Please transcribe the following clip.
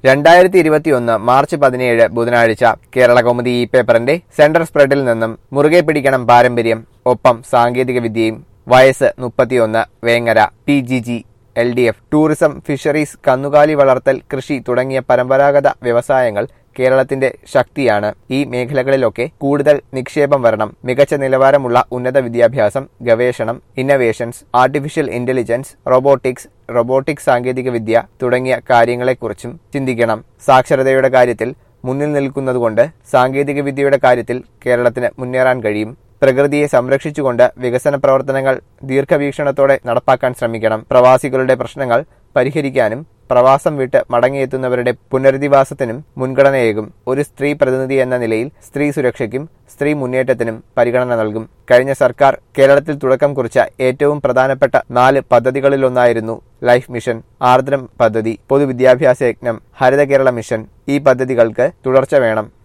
രണ്ടായിരത്തി ഇരുപത്തിയൊന്ന് മാർച്ച് പതിനേഴ് ബുധനാഴ്ച കേരള കൗമുദി ഇ പേപ്പറിന്റെ സെന്റർ സ്പ്രെഡിൽ നിന്നും മുറുകെ പിടിക്കണം പാരമ്പര്യം ഒപ്പം സാങ്കേതിക വിദ്യയും വയസ്സ് മുപ്പത്തിയൊന്ന് Vengara P G G L D F tourism fisheries കന്നുകാലി വളർത്തൽ കൃഷി തുടങ്ങിയ പരമ്പരാഗത വ്യവസായങ്ങൾ കേരളത്തിന്റെ ശക്തിയാണ് ഈ മേഖലകളിലൊക്കെ കൂടുതൽ നിക്ഷേപം വരണം മികച്ച നിലവാരമുള്ള ഉന്നത വിദ്യാഭ്യാസം ഗവേഷണം innovations artificial intelligence robotics robotics സാങ്കേതികവിദ്യ തുടങ്ങിയ കാര്യങ്ങളെക്കുറിച്ചും ചിന്തിക്കണം സാക്ഷരതയുടെ കാര്യത്തിൽ മുന്നിൽ നിൽക്കുന്നതുകൊണ്ട് സാങ്കേതികവിദ്യയുടെ കാര്യത്തിൽ കേരളത്തിന് മുന്നേറാൻ കഴിയും പ്രകൃതിയെ സംരക്ഷിച്ചുകൊണ്ട് വികസന പ്രവർത്തനങ്ങൾ ദീർഘവീക്ഷണത്തോടെ നടപ്പാക്കാൻ ശ്രമിക്കണം പ്രവാസികളുടെ പ്രശ്നങ്ങൾ പരിഹരിക്കാനും പ്രവാസം വിട്ട് മടങ്ങിയെത്തുന്നവരുടെ പുനരധിവാസത്തിനും മുൻഗണനയേകും ഒരു സ്ത്രീ പ്രതിനിധി എന്ന നിലയിൽ സ്ത്രീ സുരക്ഷയ്ക്കും സ്ത്രീ മുന്നേറ്റത്തിനും പരിഗണന നൽകും കഴിഞ്ഞ സർക്കാർ കേരളത്തിൽ തുടക്കം കുറിച്ച ഏറ്റവും പ്രധാനപ്പെട്ട നാല് പദ്ധതികളിലൊന്നായിരുന്നു ലൈഫ് മിഷൻ ആർദ്രം പദ്ധതി പൊതുവിദ്യാഭ്യാസ യജ്ഞം ഹരിത കേരള മിഷൻ ഈ പദ്ധതികൾക്ക് തുടർച്ച വേണം